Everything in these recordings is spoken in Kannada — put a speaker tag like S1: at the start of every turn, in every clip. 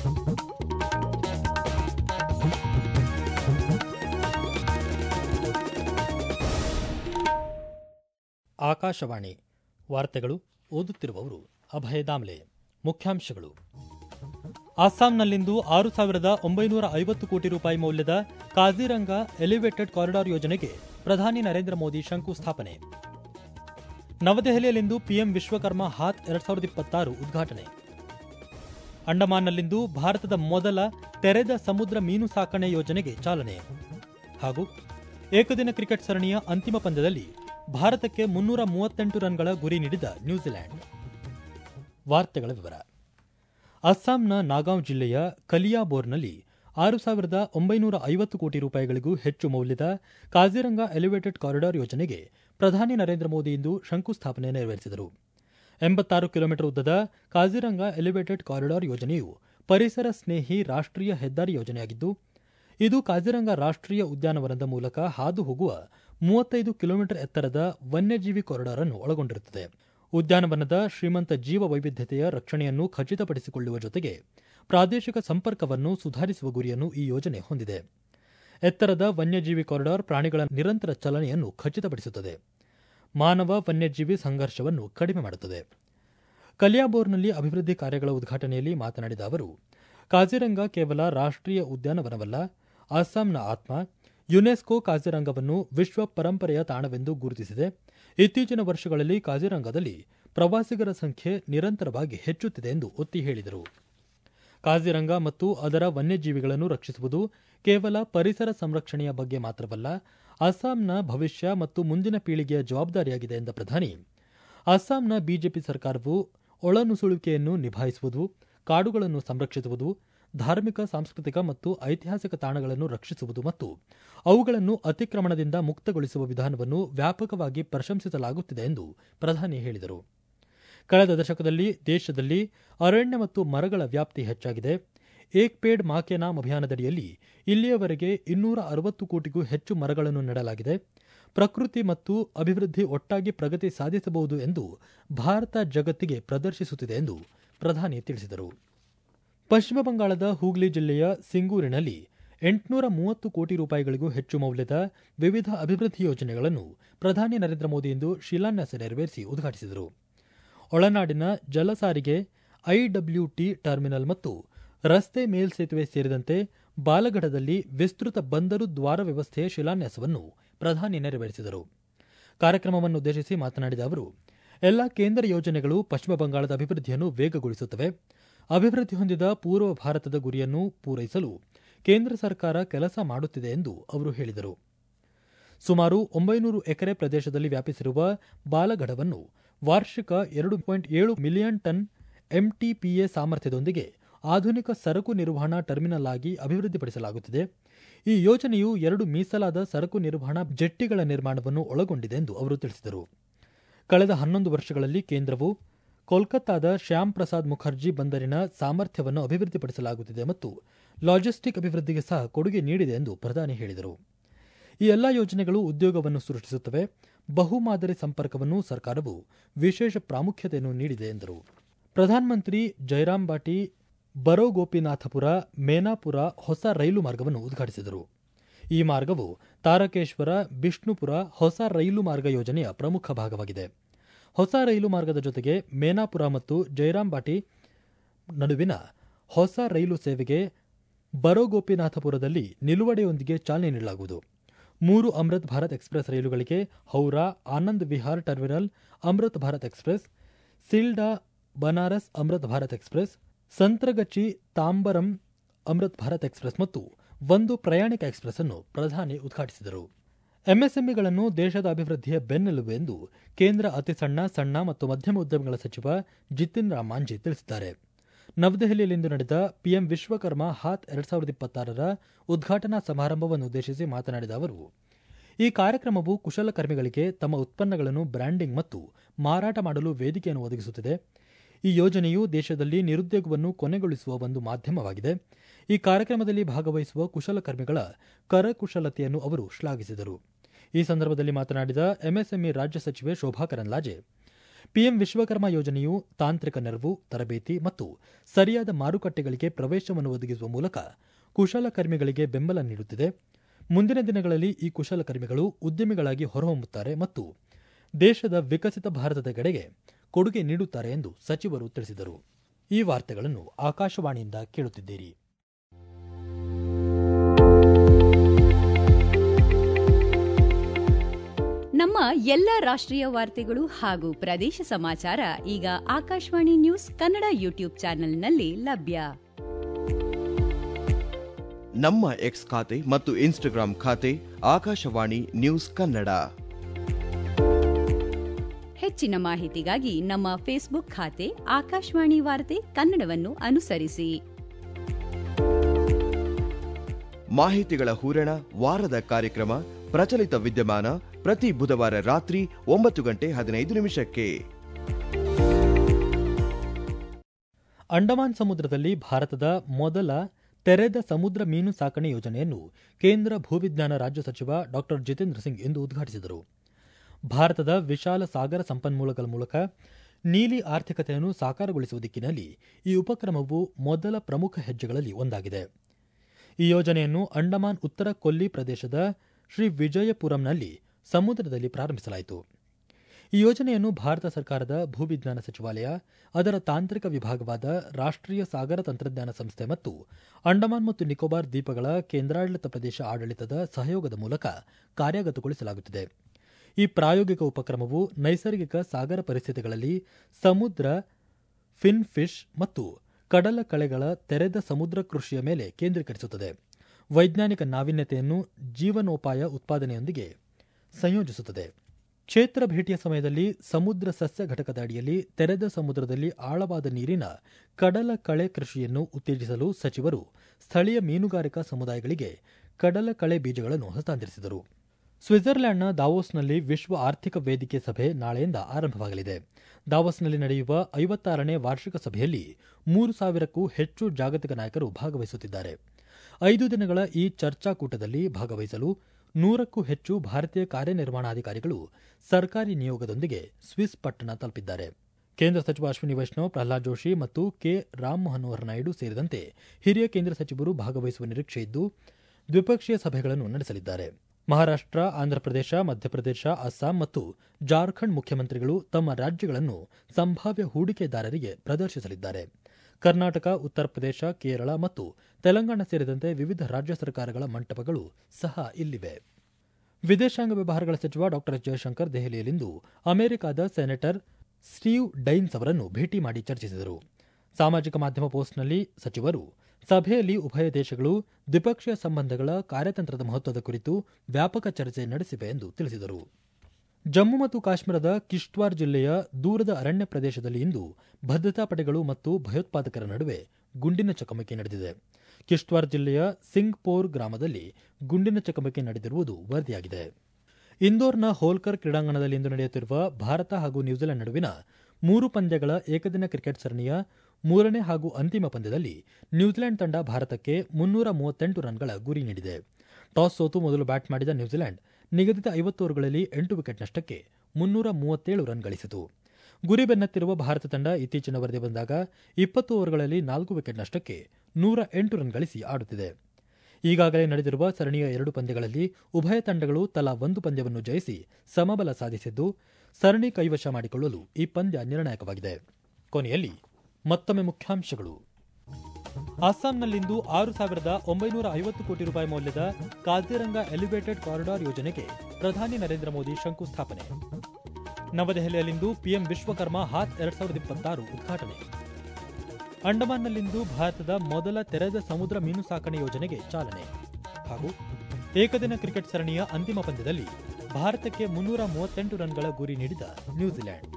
S1: ಆಕಾಶವಾಣಿ ವಾರ್ತೆಗಳು ಓದುತ್ತಿರುವವರು ಅಭಯ ದಾಮ್ಲೆ ಮುಖ್ಯಾಂಶಗಳು ಅಸ್ಸಾಂನಲ್ಲಿಂದು ಆರು ಸಾವಿರದ ಒಂಬೈನೂರ ಐವತ್ತು ಕೋಟಿ ರೂಪಾಯಿ ಮೌಲ್ಯದ ಕಾಜಿರಂಗ ಎಲಿವೇಟೆಡ್ ಕಾರಿಡಾರ್ ಯೋಜನೆಗೆ ಪ್ರಧಾನಿ ನರೇಂದ್ರ ಮೋದಿ ಶಂಕುಸ್ಥಾಪನೆ ನವದೆಹಲಿಯಲ್ಲಿಂದು ಪಿಎಂ ವಿಶ್ವಕರ್ಮ ಹಾತ್ ಎರಡ್ ಸಾವಿರದ ಇಪ್ಪತ್ತಾರು ಉದ್ಘಾಟನೆ ಅಂಡಮಾನ್ನಲ್ಲಿಂದು ಭಾರತದ ಮೊದಲ ತೆರೆದ ಸಮುದ್ರ ಮೀನು ಸಾಕಣೆ ಯೋಜನೆಗೆ ಚಾಲನೆ ಹಾಗೂ ಏಕದಿನ ಕ್ರಿಕೆಟ್ ಸರಣಿಯ ಅಂತಿಮ ಪಂದ್ಯದಲ್ಲಿ ಭಾರತಕ್ಕೆ ಮುನ್ನೂರ ಮೂವತ್ತೆಂಟು ರನ್ಗಳ ಗುರಿ ನೀಡಿದ ನ್ಯೂಜಿಲೆಂಡ್ ವಾರ್ತೆಗಳ ವಿವರ ಅಸ್ಸಾಂನ ನಾಗಾಂವ್ ಜಿಲ್ಲೆಯ ಕಲಿಯಾಬೋರ್ನಲ್ಲಿ ಆರು ಸಾವಿರದ ಒಂಬೈನೂರ ಐವತ್ತು ಕೋಟಿ ರೂಪಾಯಿಗಳಿಗೂ ಹೆಚ್ಚು ಮೌಲ್ಯದ ಕಾಜಿರಂಗ ಎಲಿವೇಟೆಡ್ ಕಾರಿಡಾರ್ ಯೋಜನೆಗೆ ಪ್ರಧಾನಿ ನರೇಂದ್ರ ಮೋದಿ ಇಂದು ಶಂಕುಸ್ಥಾಪನೆ ನೆರವೇರಿಸಿದರು ಎಂಬತ್ತಾರು ಕಿಲೋಮೀಟರ್ ಉದ್ದದ ಕಾಜಿರಂಗ ಎಲಿವೇಟೆಡ್ ಕಾರಿಡಾರ್ ಯೋಜನೆಯು ಪರಿಸರ ಸ್ನೇಹಿ ರಾಷ್ಟ್ರೀಯ ಹೆದ್ದಾರಿ ಯೋಜನೆಯಾಗಿದ್ದು ಇದು ಕಾಜಿರಂಗ ರಾಷ್ಟ್ರೀಯ ಉದ್ಯಾನವನದ ಮೂಲಕ ಹಾದು ಹೋಗುವ ಮೂವತ್ತೈದು ಕಿಲೋಮೀಟರ್ ಎತ್ತರದ ವನ್ಯಜೀವಿ ಕಾರಿಡಾರ್ ಅನ್ನು ಒಳಗೊಂಡಿರುತ್ತದೆ ಉದ್ಯಾನವನದ ಶ್ರೀಮಂತ ಜೀವ ವೈವಿಧ್ಯತೆಯ ರಕ್ಷಣೆಯನ್ನು ಖಚಿತಪಡಿಸಿಕೊಳ್ಳುವ ಜೊತೆಗೆ ಪ್ರಾದೇಶಿಕ ಸಂಪರ್ಕವನ್ನು ಸುಧಾರಿಸುವ ಗುರಿಯನ್ನು ಈ ಯೋಜನೆ ಹೊಂದಿದೆ ಎತ್ತರದ ವನ್ಯಜೀವಿ ಕಾರಿಡಾರ್ ಪ್ರಾಣಿಗಳ ನಿರಂತರ ಚಲನೆಯನ್ನು ಖಚಿತಪಡಿಸುತ್ತದೆ ಮಾನವ ವನ್ಯಜೀವಿ ಸಂಘರ್ಷವನ್ನು ಕಡಿಮೆ ಮಾಡುತ್ತದೆ ಕಲಿಯಾಬೋರ್ನಲ್ಲಿ ಅಭಿವೃದ್ಧಿ ಕಾರ್ಯಗಳ ಉದ್ಘಾಟನೆಯಲ್ಲಿ ಮಾತನಾಡಿದ ಅವರು ಕಾಜಿರಂಗ ಕೇವಲ ರಾಷ್ಟ್ರೀಯ ಉದ್ಯಾನವನವಲ್ಲ ಅಸ್ಸಾಂನ ಆತ್ಮ ಯುನೆಸ್ಕೋ ಕಾಜಿರಂಗವನ್ನು ವಿಶ್ವ ಪರಂಪರೆಯ ತಾಣವೆಂದು ಗುರುತಿಸಿದೆ ಇತ್ತೀಚಿನ ವರ್ಷಗಳಲ್ಲಿ ಕಾಜಿರಂಗದಲ್ಲಿ ಪ್ರವಾಸಿಗರ ಸಂಖ್ಯೆ ನಿರಂತರವಾಗಿ ಹೆಚ್ಚುತ್ತಿದೆ ಎಂದು ಒತ್ತಿ ಹೇಳಿದರು ಕಾಜಿರಂಗ ಮತ್ತು ಅದರ ವನ್ಯಜೀವಿಗಳನ್ನು ರಕ್ಷಿಸುವುದು ಕೇವಲ ಪರಿಸರ ಸಂರಕ್ಷಣೆಯ ಬಗ್ಗೆ ಮಾತ್ರವಲ್ಲ ಅಸ್ಸಾಂನ ಭವಿಷ್ಯ ಮತ್ತು ಮುಂದಿನ ಪೀಳಿಗೆಯ ಜವಾಬ್ದಾರಿಯಾಗಿದೆ ಎಂದ ಪ್ರಧಾನಿ ಅಸ್ಸಾಂನ ಬಿಜೆಪಿ ಸರ್ಕಾರವು ಒಳನುಸುಳುವಿಕೆಯನ್ನು ನಿಭಾಯಿಸುವುದು ಕಾಡುಗಳನ್ನು ಸಂರಕ್ಷಿಸುವುದು ಧಾರ್ಮಿಕ ಸಾಂಸ್ಕೃತಿಕ ಮತ್ತು ಐತಿಹಾಸಿಕ ತಾಣಗಳನ್ನು ರಕ್ಷಿಸುವುದು ಮತ್ತು ಅವುಗಳನ್ನು ಅತಿಕ್ರಮಣದಿಂದ ಮುಕ್ತಗೊಳಿಸುವ ವಿಧಾನವನ್ನು ವ್ಯಾಪಕವಾಗಿ ಪ್ರಶಂಸಿಸಲಾಗುತ್ತಿದೆ ಎಂದು ಪ್ರಧಾನಿ ಹೇಳಿದರು ಕಳೆದ ದಶಕದಲ್ಲಿ ದೇಶದಲ್ಲಿ ಅರಣ್ಯ ಮತ್ತು ಮರಗಳ ವ್ಯಾಪ್ತಿ ಹೆಚ್ಚಾಗಿದೆ ಏಕ್ ಪೇಡ್ ಮಾ ಕೆ ನಾಮ್ ಅಭಿಯಾನದಡಿಯಲ್ಲಿ ಇಲ್ಲಿಯವರೆಗೆ ಇನ್ನೂರ ಅರವತ್ತು ಕೋಟಿಗೂ ಹೆಚ್ಚು ಮರಗಳನ್ನು ನೆಡಲಾಗಿದೆ ಪ್ರಕೃತಿ ಮತ್ತು ಅಭಿವೃದ್ಧಿ ಒಟ್ಟಾಗಿ ಪ್ರಗತಿ ಸಾಧಿಸಬಹುದು ಎಂದು ಭಾರತ ಜಗತ್ತಿಗೆ ಪ್ರದರ್ಶಿಸುತ್ತಿದೆ ಎಂದು ಪ್ರಧಾನಿ ತಿಳಿಸಿದರು ಪಶ್ಚಿಮ ಬಂಗಾಳದ ಹೂಗ್ಲಿ ಜಿಲ್ಲೆಯ ಸಿಂಗೂರಿನಲ್ಲಿ ಎಂಟುನೂರ ಮೂವತ್ತು ಕೋಟಿ ರೂಪಾಯಿಗಳಿಗೂ ಹೆಚ್ಚು ಮೌಲ್ಯದ ವಿವಿಧ ಅಭಿವೃದ್ಧಿ ಯೋಜನೆಗಳನ್ನು ಪ್ರಧಾನಿ ನರೇಂದ್ರ ಮೋದಿ ಇಂದು ಶಿಲಾನ್ಯಾಸ ನೆರವೇರಿಸಿ ಉದ್ಘಾಟಿಸಿದರು ಒಳನಾಡಿನ ಜಲ ಸಾರಿಗೆ ಐಡಬ್ಲ್ಯೂಟಿ ಟರ್ಮಿನಲ್ ಮತ್ತು ರಸ್ತೆ ಮೇಲ್ಸೇತುವೆ ಸೇರಿದಂತೆ ಬಾಲಗಢದಲ್ಲಿ ವಿಸ್ತೃತ ಬಂದರು ದ್ವಾರ ವ್ಯವಸ್ಥೆಯ ಶಿಲಾನ್ಯಾಸವನ್ನು ಪ್ರಧಾನಿ ನೆರವೇರಿಸಿದರು ಕಾರ್ಯಕ್ರಮವನ್ನುದ್ದೇಶಿಸಿ ಮಾತನಾಡಿದ ಅವರು ಎಲ್ಲ ಕೇಂದ್ರ ಯೋಜನೆಗಳು ಪಶ್ಚಿಮ ಬಂಗಾಳದ ಅಭಿವೃದ್ಧಿಯನ್ನು ವೇಗಗೊಳಿಸುತ್ತವೆ ಅಭಿವೃದ್ಧಿ ಹೊಂದಿದ ಪೂರ್ವ ಭಾರತದ ಗುರಿಯನ್ನು ಪೂರೈಸಲು ಕೇಂದ್ರ ಸರ್ಕಾರ ಕೆಲಸ ಮಾಡುತ್ತಿದೆ ಎಂದು ಅವರು ಹೇಳಿದರು ಸುಮಾರು ಒಂಬೈನೂರು ಎಕರೆ ಪ್ರದೇಶದಲ್ಲಿ ವ್ಯಾಪಿಸಿರುವ ಬಾಲಗಢವನ್ನು ವಾರ್ಷಿಕ ಎರಡು ಪಾಯಿಂಟ್ ಏಳು ಮಿಲಿಯನ್ ಟನ್ ಎಂಟಿಪಿಎ ಸಾಮರ್ಥ್ಯದೊಂದಿಗೆ ಆಧುನಿಕ ಸರಕು ನಿರ್ವಹಣಾ ಟರ್ಮಿನಲ್ ಆಗಿ ಅಭಿವೃದ್ಧಿಪಡಿಸಲಾಗುತ್ತಿದೆ ಈ ಯೋಜನೆಯು ಎರಡು ಮೀಸಲಾದ ಸರಕು ನಿರ್ವಹಣಾ ಜೆಟ್ಟಿಗಳ ನಿರ್ಮಾಣವನ್ನು ಒಳಗೊಂಡಿದೆ ಎಂದು ಅವರು ತಿಳಿಸಿದರು ಕಳೆದ ಹನ್ನೊಂದು ವರ್ಷಗಳಲ್ಲಿ ಕೇಂದ್ರವು ಕೋಲ್ಕತ್ತಾದ ಶ್ಯಾಮ್ ಪ್ರಸಾದ್ ಮುಖರ್ಜಿ ಬಂದರಿನ ಸಾಮರ್ಥ್ಯವನ್ನು ಅಭಿವೃದ್ಧಿಪಡಿಸಲಾಗುತ್ತಿದೆ ಮತ್ತು ಲಾಜಿಸ್ಟಿಕ್ ಅಭಿವೃದ್ಧಿಗೆ ಸಹ ಕೊಡುಗೆ ನೀಡಿದೆ ಎಂದು ಪ್ರಧಾನಿ ಹೇಳಿದರು ಈ ಎಲ್ಲಾ ಯೋಜನೆಗಳು ಉದ್ಯೋಗವನ್ನು ಸೃಷ್ಟಿಸುತ್ತವೆ ಬಹುಮಾದರಿ ಸಂಪರ್ಕವನ್ನು ಸರ್ಕಾರವು ವಿಶೇಷ ಪ್ರಾಮುಖ್ಯತೆಯನ್ನು ನೀಡಿದೆ ಎಂದರು ಪ್ರಧಾನಮಂತ್ರಿ ಜೈರಾಮ್ ಬಾಟಿ ಬರೋ ಗೋಪಿನಾಥಪುರ ಮೇನಾಪುರ ಹೊಸ ರೈಲು ಮಾರ್ಗವನ್ನು ಉದ್ಘಾಟಿಸಿದರು ಈ ಮಾರ್ಗವು ತಾರಕೇಶ್ವರ ಬಿಷ್ಣುಪುರ ಹೊಸ ರೈಲು ಮಾರ್ಗ ಯೋಜನೆಯ ಪ್ರಮುಖ ಭಾಗವಾಗಿದೆ ಹೊಸ ರೈಲು ಮಾರ್ಗದ ಜೊತೆಗೆ ಮೇನಾಪುರ ಮತ್ತು ಜೈರಾಮ್ ಬಾಟಿ ನಡುವಿನ ಹೊಸ ರೈಲು ಸೇವೆಗೆ ಬರೋ ಗೋಪಿನಾಥಪುರದಲ್ಲಿ ನಿಲುವಡೆಯೊಂದಿಗೆ ಚಾಲನೆ ನೀಡಲಾಗುವುದು ಮೂರು ಅಮೃತ್ ಭಾರತ್ ಎಕ್ಸ್ಪ್ರೆಸ್ ರೈಲುಗಳಿಗೆ Howrah Anand Vihar terminal Amrit Bharat express Sealdah Banaras Amrit Bharat express Santragachi Tambaram Amrit Bharat express ಮತ್ತು ಒಂದು ಪ್ರಯಾಣಿಕ ಎಕ್ಸ್ಪ್ರೆಸ್ ಅನ್ನು ಪ್ರಧಾನಿ ಉದ್ಘಾಟಿಸಿದರು ಎಂಎಸ್ಎಂಇಗಳನ್ನು ದೇಶದ ಅಭಿವೃದ್ಧಿಯ ಬೆನ್ನೆಲುಬು ಎಂದು ಕೇಂದ್ರ ಅತಿ ಸಣ್ಣ ಸಣ್ಣ ಮತ್ತು ಮಧ್ಯಮ ಉದ್ಯಮಗಳ ಸಚಿವ ಜಿತಿನ್ ರಾಮ್ ಮಾಂಜಿ ತಿಳಿಸಿದ್ದಾರೆ ನವದೆಹಲಿಯಲ್ಲಿಂದು ನಡೆದ ಪಿಎಂ ವಿಶ್ವಕರ್ಮ ಹಾತ್ ಎರಡ್ ಸಾವಿರದ ಇಪ್ಪತ್ತಾರರ ಉದ್ಘಾಟನಾ ಸಮಾರಂಭವನ್ನು ಉದ್ದೇಶಿಸಿ ಮಾತನಾಡಿದ ಅವರು ಈ ಕಾರ್ಯಕ್ರಮವು ಕುಶಲಕರ್ಮಿಗಳಿಗೆ ತಮ್ಮ ಉತ್ಪನ್ನಗಳನ್ನು ಬ್ರ್ಯಾಂಡಿಂಗ್ ಮತ್ತು ಮಾರಾಟ ಮಾಡಲು ವೇದಿಕೆಯನ್ನು ಒದಗಿಸುತ್ತಿದೆ ಈ ಯೋಜನೆಯು ದೇಶದಲ್ಲಿ ನಿರುದ್ಯೋಗವನ್ನು ಕೊನೆಗೊಳಿಸುವ ಒಂದು ಮಾಧ್ಯಮವಾಗಿದೆ ಈ ಕಾರ್ಯಕ್ರಮದಲ್ಲಿ ಭಾಗವಹಿಸುವ ಕುಶಲಕರ್ಮಿಗಳ ಕರಕುಶಲತೆಯನ್ನು ಅವರು ಶ್ಲಾಘಿಸಿದರು ಈ ಸಂದರ್ಭದಲ್ಲಿ ಮಾತನಾಡಿದ ಎಂಎಸ್ಎಂಇ ರಾಜ್ಯ ಸಚಿವೆ ಶೋಭಾ ಕರಂದ್ಲಾಜೆ ಪಿಎಂ ವಿಶ್ವಕರ್ಮ ಯೋಜನೆಯು ತಾಂತ್ರಿಕ ನೆರವು ತರಬೇತಿ ಮತ್ತು ಸರಿಯಾದ ಮಾರುಕಟ್ಟೆಗಳಿಗೆ ಪ್ರವೇಶವನ್ನು ಒದಗಿಸುವ ಮೂಲಕ ಕುಶಲಕರ್ಮಿಗಳಿಗೆ ಬೆಂಬಲ ನೀಡುತ್ತಿದೆ ಮುಂದಿನ ದಿನಗಳಲ್ಲಿ ಈ ಕುಶಲಕರ್ಮಿಗಳು ಉದ್ಯಮಿಗಳಾಗಿ ಹೊರಹೊಮ್ಮುತ್ತಾರೆ ಮತ್ತು ದೇಶದ ವಿಕಸಿತ ಭಾರತದ ಕಡೆಗೆ ಕೊಡುಗೆ ನೀಡುತ್ತಾರೆ ಎಂದು ಸಚಿವರು ತಿಳಿಸಿದರು ಈ ವಾರ್ತೆಗಳನ್ನು ಆಕಾಶವಾಣಿಯಿಂದ ಕೇಳುತ್ತಿದ್ದೀರಿ
S2: ನಮ್ಮ ಎಲ್ಲ ರಾಷ್ಟ್ರೀಯ ವಾರ್ತೆಗಳು ಹಾಗೂ ಪ್ರದೇಶ ಸಮಾಚಾರ ಈಗ ಆಕಾಶವಾಣಿ ನ್ಯೂಸ್ ಕನ್ನಡ ಯೂಟ್ಯೂಬ್ ಚಾನೆಲ್ನಲ್ಲಿ ಲಭ್ಯ
S3: ನಮ್ಮ ಎಕ್ಸ್ ಖಾತೆ ಮತ್ತು ಇನ್ಸ್ಟಾಗ್ರಾಂ ಖಾತೆ ಆಕಾಶವಾಣಿ ನ್ಯೂಸ್ ಕನ್ನಡ
S2: ಹೆಚ್ಚಿನ ಮಾಹಿತಿಗಾಗಿ ನಮ್ಮ ಫೇಸ್ಬುಕ್ ಖಾತೆ ಆಕಾಶವಾಣಿ ವಾರ್ತೆ ಕನ್ನಡವನ್ನು ಅನುಸರಿಸಿ
S3: ಮಾಹಿತಿಗಳ ಹೂರಣ ವಾರದ ಕಾರ್ಯಕ್ರಮ ಪ್ರಚಲಿತ ವಿದ್ಯಮಾನ ಪ್ರತಿ ಬುಧವಾರ ರಾತ್ರಿ ಒಂಬತ್ತು ಗಂಟೆ ಹದಿನೈದು ನಿಮಿಷಕ್ಕೆ
S1: ಅಂಡಮಾನ್ ಸಮುದ್ರದಲ್ಲಿ ಭಾರತದ ಮೊದಲ ತೆರೆದ ಸಮುದ್ರ ಮೀನು ಸಾಕಣೆ ಯೋಜನೆಯನ್ನು ಕೇಂದ್ರ ಭೂವಿಜ್ಞಾನ ರಾಜ್ಯ ಸಚಿವ ಡಾ ಜಿತೇಂದ್ರ ಸಿಂಗ್ ಇಂದು ಉದ್ಘಾಟಿಸಿದರು ಭಾರತದ ವಿಶಾಲ ಸಾಗರ ಸಂಪನ್ಮೂಲಗಳ ಮೂಲಕ ನೀಲಿ ಆರ್ಥಿಕತೆಯನ್ನು ಸಾಕಾರಗೊಳಿಸುವ ದಿಕ್ಕಿನಲ್ಲಿ ಈ ಉಪಕ್ರಮವು ಮೊದಲ ಪ್ರಮುಖ ಹೆಜ್ಜೆಗಳಲ್ಲಿ ಒಂದಾಗಿದೆ ಈ ಯೋಜನೆಯನ್ನು ಅಂಡಮಾನ್ ಉತ್ತರ ಕೊಲ್ಲಿ ಪ್ರದೇಶದ ಶ್ರೀ ವಿಜಯಪುರಂನಲ್ಲಿ ಸಮುದ್ರದಲ್ಲಿ ಪ್ರಾರಂಭಿಸಲಾಯಿತು ಈ ಯೋಜನೆಯನ್ನು ಭಾರತ ಸರ್ಕಾರದ ಭೂವಿಜ್ಞಾನ ಸಚಿವಾಲಯ ಅದರ ತಾಂತ್ರಿಕ ವಿಭಾಗವಾದ ರಾಷ್ಟ್ರೀಯ ಸಾಗರ ತಂತ್ರಜ್ಞಾನ ಸಂಸ್ಥೆ ಮತ್ತು ಅಂಡಮಾನ್ ಮತ್ತು ನಿಕೋಬಾರ್ ದ್ವೀಪಗಳ ಕೇಂದ್ರಾಡಳಿತ ಪ್ರದೇಶ ಆಡಳಿತದ ಸಹಯೋಗದ ಮೂಲಕ ಕಾರ್ಯಗತಗೊಳಿಸಲಾಗುತ್ತಿದೆ ಈ ಪ್ರಾಯೋಗಿಕ ಉಪಕ್ರಮವು ನೈಸರ್ಗಿಕ ಸಾಗರ ಪರಿಸ್ಥಿತಿಗಳಲ್ಲಿ ಸಮುದ್ರ ಫಿನ್ ಫಿಶ್ ಮತ್ತು ಕಡಲ ಕಳೆಗಳ ತೆರೆದ ಸಮುದ್ರ ಕೃಷಿಯ ಮೇಲೆ ಕೇಂದ್ರೀಕರಿಸುತ್ತದೆ ವೈಜ್ಞಾನಿಕ ನಾವೀನ್ಯತೆಯನ್ನು ಜೀವನೋಪಾಯ ಉತ್ಪಾದನೆಯೊಂದಿಗೆ ಸಂಯೋಜಿಸುತ್ತದೆ ಕ್ಷೇತ್ರ ಭೇಟಿಯ ಸಮಯದಲ್ಲಿ ಸಮುದ್ರ ಸಸ್ಯ ಘಟಕದ ಅಡಿಯಲ್ಲಿ ತೆರೆದ ಸಮುದ್ರದಲ್ಲಿ ಆಳವಾದ ನೀರಿನ ಕಡಲ ಕಳೆ ಕೃಷಿಯನ್ನು ಉತ್ತೇಜಿಸಲು ಸಚಿವರು ಸ್ಥಳೀಯ ಮೀನುಗಾರಿಕಾ ಸಮುದಾಯಗಳಿಗೆ ಕಡಲ ಕಳೆ ಬೀಜಗಳನ್ನು ಹಸ್ತಾಂತರಿಸಿದರು ಸ್ವಿಟ್ಜರ್ಲೆಂಡ್ನ ದಾವೋಸ್ನಲ್ಲಿ ವಿಶ್ವ ಆರ್ಥಿಕ ವೇದಿಕೆ ಸಭೆ ನಾಳೆಯಿಂದ ಆರಂಭವಾಗಲಿದೆ ದಾವೋಸ್ನಲ್ಲಿ ನಡೆಯುವ ಐವತ್ತಾರನೇ ವಾರ್ಷಿಕ ಸಭೆಯಲ್ಲಿ ಮೂರು ಸಾವಿರಕ್ಕೂ ಹೆಚ್ಚು ಜಾಗತಿಕ ನಾಯಕರು ಭಾಗವಹಿಸುತ್ತಿದ್ದಾರೆ ಐದು ದಿನಗಳ ಈ ಚರ್ಚಾಕೂಟದಲ್ಲಿ ಭಾಗವಹಿಸಲು ನೂರಕ್ಕೂ ಹೆಚ್ಚು ಭಾರತೀಯ ಕಾರ್ಯನಿರ್ವಹಣಾಧಿಕಾರಿಗಳು ಸರ್ಕಾರಿ ನಿಯೋಗದೊಂದಿಗೆ ಸ್ವಿಸ್ ಪಟ್ಟಣ ತಲುಪಿದ್ದಾರೆ ಕೇಂದ್ರ ಸಚಿವ ಅಶ್ವಿನಿ ವೈಷ್ಣವ್ ಪ್ರಹ್ಲಾದ್ ಜೋಶಿ ಮತ್ತು ಕೆ ರಾಮ್ ಮನೋಹರ್ ನಾಯ್ಡು ಸೇರಿದಂತೆ ಹಿರಿಯ ಕೇಂದ್ರ ಸಚಿವರು ಭಾಗವಹಿಸುವ ನಿರೀಕ್ಷೆಯಿದ್ದು ದ್ವಿಪಕ್ಷೀಯ ಸಭೆಗಳನ್ನು ನಡೆಸಲಿದ್ದಾರೆ ಮಹಾರಾಷ್ಟ್ರ ಆಂಧ್ರಪ್ರದೇಶ ಮಧ್ಯಪ್ರದೇಶ ಅಸ್ಸಾಂ ಮತ್ತು ಜಾರ್ಖಂಡ್ ಮುಖ್ಯಮಂತ್ರಿಗಳು ತಮ್ಮ ರಾಜ್ಯಗಳನ್ನು ಸಂಭಾವ್ಯ ಹೂಡಿಕೆದಾರರಿಗೆ ಪ್ರದರ್ಶಿಸಲಿದ್ದಾರೆ ಕರ್ನಾಟಕ ಉತ್ತರ ಪ್ರದೇಶ ಕೇರಳ ಮತ್ತು ತೆಲಂಗಾಣ ಸೇರಿದಂತೆ ವಿವಿಧ ರಾಜ್ಯ ಸರ್ಕಾರಗಳ ಮಂಟಪಗಳು ಸಹ ಇಲ್ಲಿವೆ ವಿದೇಶಾಂಗ ವ್ಯವಹಾರಗಳ ಸಚಿವ ಡಾ ಎಸ್ ಜಯಶಂಕರ್ ದೆಹಲಿಯಲ್ಲಿಂದು ಅಮೆರಿಕದ ಸೆನೆಟರ್ ಸ್ಟೀವ್ ಡೈನ್ಸ್ ಅವರನ್ನು ಭೇಟಿ ಮಾಡಿ ಚರ್ಚಿಸಿದರು ಸಾಮಾಜಿಕ ಮಾಧ್ಯಮ ಪೋಸ್ಟ್ನಲ್ಲಿ ಸಚಿವರು ಸಭೆಯಲ್ಲಿ ಉಭಯ ದೇಶಗಳು ದ್ವಿಪಕ್ಷೀಯ ಸಂಬಂಧಗಳ ಕಾರ್ಯತಂತ್ರದ ಮಹತ್ವದ ಕುರಿತು ವ್ಯಾಪಕ ಚರ್ಚೆ ನಡೆಸಿವೆ ಎಂದು ತಿಳಿಸಿದರು ಜಮ್ಮು ಮತ್ತು ಕಾಶ್ಮೀರದ ಕಿಶ್ತ್ವಾರ್ ಜಿಲ್ಲೆಯ ದೂರದ ಅರಣ್ಯ ಪ್ರದೇಶದಲ್ಲಿ ಇಂದು ಭದ್ರತಾ ಪಡೆಗಳು ಮತ್ತು ಭಯೋತ್ಪಾದಕರ ನಡುವೆ ಗುಂಡಿನ ಚಕಮಕಿ ನಡೆದಿದೆ ಕಿಶ್ತ್ವಾರ್ ಜಿಲ್ಲೆಯ ಸಿಂಗ್ಪೋರ್ ಗ್ರಾಮದಲ್ಲಿ ಗುಂಡಿನ ಚಕಮಕಿ ನಡೆದಿರುವುದು ವರದಿಯಾಗಿದೆ ಇಂದೋರ್ನ ಹೋಲ್ಕರ್ ಕ್ರೀಡಾಂಗಣದಲ್ಲಿ ಇಂದು ನಡೆಯುತ್ತಿರುವ ಭಾರತ ಹಾಗೂ ನ್ಯೂಜಿಲೆಂಡ್ ನಡುವಿನ ಮೂರು ಪಂದ್ಯಗಳ ಏಕದಿನ ಕ್ರಿಕೆಟ್ ಸರಣಿಯ ಮೂರನೇ ಹಾಗೂ ಅಂತಿಮ ಪಂದ್ಯದಲ್ಲಿ ನ್ಯೂಜಿಲೆಂಡ್ ತಂಡ ಭಾರತಕ್ಕೆ ಮುನ್ನೂರ ಮೂವತ್ತೆಂಟು ರನ್ಗಳ ಗುರಿ ನೀಡಿದೆ ಟಾಸ್ ಸೋತು ಮೊದಲು ಬ್ಯಾಟ್ ಮಾಡಿದ ನ್ಯೂಜಿಲೆಂಡ್ ನಿಗದಿತ ಐವತ್ತು ಓವರ್ಗಳಲ್ಲಿ ಎಂಟು ವಿಕೆಟ್ ನಷ್ಟಕ್ಕೆ ಮುನ್ನೂರ ಮೂವತ್ತೇಳು ರನ್ ಗಳಿಸಿತು ಗುರಿ ಬೆನ್ನತ್ತಿರುವ ಭಾರತ ತಂಡ ಇತ್ತೀಚಿನ ವರದಿ ಬಂದಾಗ ಇಪ್ಪತ್ತು ಓವರ್ಗಳಲ್ಲಿ ನಾಲ್ಕು ವಿಕೆಟ್ ನಷ್ಟಕ್ಕೆ ನೂರ ಎಂಟು ರನ್ ಗಳಿಸಿ ಆಡುತ್ತಿದೆ ಈಗಾಗಲೇ ನಡೆದಿರುವ ಸರಣಿಯ ಎರಡು ಪಂದ್ಯಗಳಲ್ಲಿ ಉಭಯ ತಂಡಗಳು ತಲಾ ಒಂದು ಪಂದ್ಯವನ್ನು ಜಯಿಸಿ ಸಮಬಲ ಸಾಧಿಸಿದ್ದು ಸರಣಿ ಕೈವಶ ಮಾಡಿಕೊಳ್ಳಲು ಈ ಪಂದ್ಯ ನಿರ್ಣಾಯಕವಾಗಿದೆ ಕೊನೆಯಲ್ಲಿ ಮತ್ತೊಮ್ಮೆ ಮುಖ್ಯಾಂಶಗಳು ಅಸ್ಸಾಂನಲ್ಲಿಂದು ಆರು ಸಾವಿರದ ಒಂಬೈನೂರ ಐವತ್ತು ಕೋಟಿ ರೂಪಾಯಿ ಮೌಲ್ಯದ ಕಾಜಿರಂಗ ಎಲಿವೇಟೆಡ್ ಕಾರಿಡಾರ್ ಯೋಜನೆಗೆ ಪ್ರಧಾನಿ ನರೇಂದ್ರ ಮೋದಿ ಶಂಕುಸ್ಥಾಪನೆ ನವದೆಹಲಿಯಲ್ಲಿಂದು ಪಿಎಂ ವಿಶ್ವಕರ್ಮ ಹಾತ್ ಎರಡ್ ಸಾವಿರದ ಇಪ್ಪತ್ತಾರು ಉದ್ಘಾಟನೆ ಅಂಡಮಾನ್ನಲ್ಲಿಂದು ಭಾರತದ ಮೊದಲ ತೆರೆದ ಸಮುದ್ರ ಮೀನು ಸಾಕಣೆ ಯೋಜನೆಗೆ ಚಾಲನೆ ಹಾಗೂ ಏಕದಿನ ಕ್ರಿಕೆಟ್ ಸರಣಿಯ ಅಂತಿಮ ಪಂದ್ಯದಲ್ಲಿ ಭಾರತಕ್ಕೆ ಮುನ್ನೂರ ಮೂವತ್ತೆಂಟು ರನ್ಗಳ ಗುರಿ ನೀಡಿದ ನ್ಯೂಜಿಲೆಂಡ್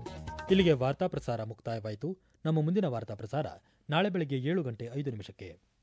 S1: ಇಲ್ಲಿಗೆ ವಾರ್ತಾ ಪ್ರಸಾರ ಮುಕ್ತಾಯವಾಯಿತು ನಮ್ಮ ಮುಂದಿನ ವಾರ್ತಾ ಪ್ರಸಾರ ನಾಳೆ ಬೆಳಗ್ಗೆ ಏಳು ಗಂಟೆ ಐದು ನಿಮಿಷಕ್ಕೆ